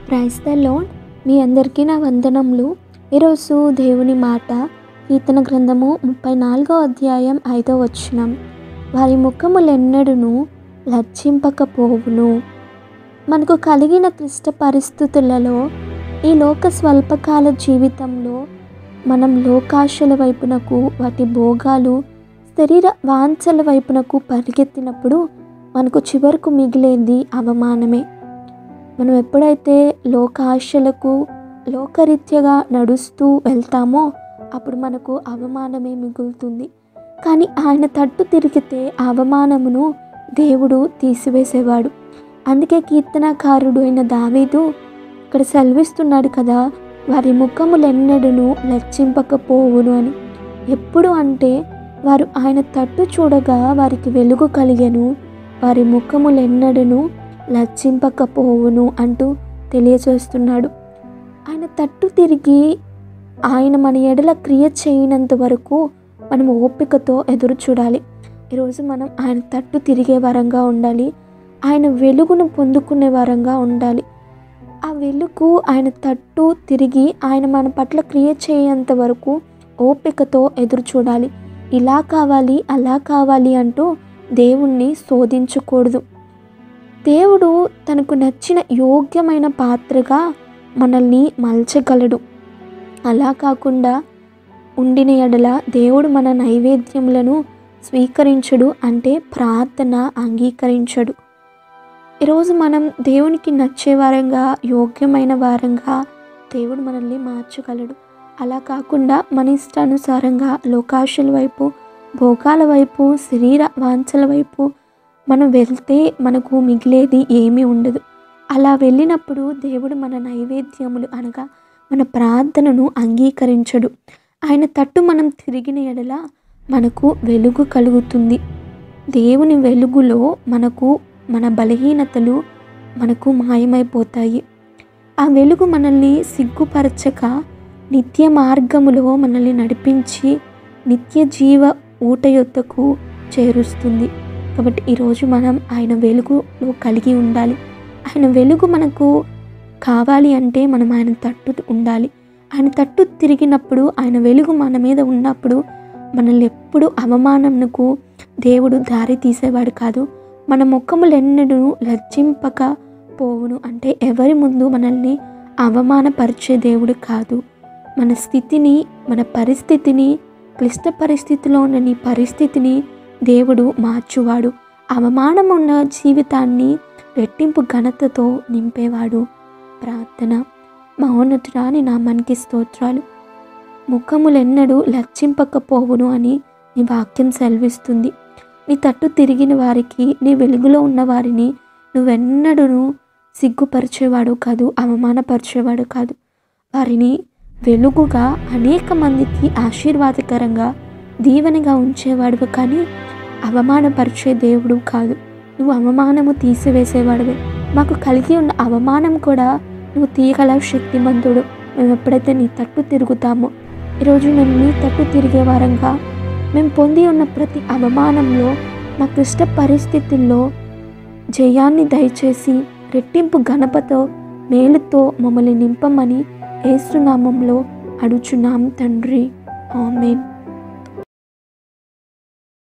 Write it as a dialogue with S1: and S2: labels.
S1: price the load మీ అందరికీ నా వందనములు ఈరోజు దేవుని మాట కీర్తన గ్రంథము ముప్పై నాలుగో అధ్యాయం ఐదో వచనం వారి ముఖములెన్నడును లజ్జింపకపోవును మనకు కలిగిన క్లిష్ట పరిస్థితులలో ఈ లోక స్వల్పకాల జీవితంలో మనం లోకాశల వైపునకు వాటి భోగాలు శరీర వాంఛల వైపునకు పరిగెత్తినప్పుడు మనకు చివరకు మిగిలేది అవమానమే మనం ఎప్పుడైతే లోక ఆశలకు లోకరీత్యగా నడుస్తూ వెళ్తామో అప్పుడు మనకు అవమానమే మిగులుతుంది కానీ ఆయన తట్టు తిరిగితే ఆ అవమానమును దేవుడు తీసివేసేవాడు అందుకే కీర్తనకారుడు అయిన దావీదు ఇక్కడ సెలవిస్తున్నాడు కదా వారి ముఖములెన్నడను లక్షింపకపోవును అని ఎప్పుడు అంటే వారు ఆయన తట్టు చూడగా వారికి వెలుగు కలిగెను వారి ముఖములెన్నడను లజ్జింపకపోవును అంటూ తెలియచేస్తున్నాడు ఆయన తట్టు తిరిగి ఆయన మన ఎడల క్రియ చేయనంత వరకు మనం ఓపికతో ఎదురు చూడాలి ఈరోజు మనం ఆయన తట్టు తిరిగే వరంగా ఉండాలి ఆయన వెలుగును పొందుకునే వరంగా ఉండాలి ఆ వెలుగు ఆయన తట్టు తిరిగి ఆయన మన పట్ల క్రియ చేయేంత వరకు ఓపికతో ఎదురు చూడాలి ఇలా కావాలి అలా కావాలి అంటూ దేవుణ్ణి శోధించకూడదు దేవుడు తనకు నచ్చిన యోగ్యమైన పాత్రగా మనల్ని మలచగలడు అలా కాకుండా ఉండిన ఎడల దేవుడు మన నైవేద్యములను స్వీకరించడు అంటే ప్రార్థన అంగీకరించడు ఈరోజు మనం దేవునికి నచ్చే వారంగా యోగ్యమైన వారంగా దేవుడు మనల్ని మార్చగలడు అలా కాకుండా మన ఇష్టానుసారంగా లోకాశల వైపు భోగాల వైపు శరీర వాంఛల వైపు మనం వెళ్తే మనకు మిగిలేది ఏమీ ఉండదు అలా వెళ్ళినప్పుడు దేవుడు మన నైవేద్యములు అనగా మన ప్రార్థనను అంగీకరించడు ఆయన తట్టు మనం తిరిగిన ఎడల మనకు వెలుగు కలుగుతుంది దేవుని వెలుగులో మనకు మన బలహీనతలు మనకు మాయమైపోతాయి ఆ వెలుగు మనల్ని సిగ్గుపరచక నిత్య మార్గములో మనల్ని నడిపించి నిత్య జీవ ఊట యొద్దకు చేరుస్తుంది కాబట్టి ఈరోజు మనం ఆయన వెలుగులో కలిగి ఉండాలి ఆయన వెలుగు మనకు కావాలి అంటే మనం ఆయన తట్టు ఉండాలి ఆయన తట్టు తిరిగినప్పుడు ఆయన వెలుగు మన మీద ఉన్నప్పుడు మనల్ని ఎప్పుడు అవమానంకు దేవుడు దారి తీసేవాడు కాదు మన ముఖములెన్నడూ లజ్జింపక పోవును అంటే ఎవరి ముందు మనల్ని అవమానపరిచే దేవుడు కాదు మన స్థితిని మన పరిస్థితిని క్లిష్ట పరిస్థితిలో ఉన్న నీ పరిస్థితిని దేవుడు మార్చువాడు అవమానం ఉన్న జీవితాన్ని రెట్టింపు ఘనతతో నింపేవాడు ప్రార్థన మౌనతురాని నామానికి స్తోత్రాలు ముఖములెన్నడూ లక్షింపకపోవును అని నీ వాక్యం సెలవిస్తుంది నీ తట్టు తిరిగిన వారికి నీ వెలుగులో ఉన్న వారిని నువ్వెన్నడూ సిగ్గుపరిచేవాడు కాదు అవమానపరిచేవాడు కాదు వారిని వెలుగుగా అనేక మందికి ఆశీర్వాదకరంగా దీవెనగా ఉంచేవాడువు కానీ అవమానపరిచే దేవుడు కాదు నువ్వు అవమానము తీసివేసేవాడివే మాకు కలిగి ఉన్న అవమానం కూడా నువ్వు తీయగల శక్తిమంతుడు మేము ఎప్పుడైతే నీ తట్టు తిరుగుతామో ఈరోజు మేము నీ తట్టు తిరిగే వారంగా మేము పొంది ఉన్న ప్రతి అవమానంలో మా క్లిష్ట పరిస్థితుల్లో జయాన్ని దయచేసి రెట్టింపు గణపతో మేలుతో మమ్మల్ని నింపమని ఏసునామంలో అడుచున్నాం తండ్రి ఆమెన్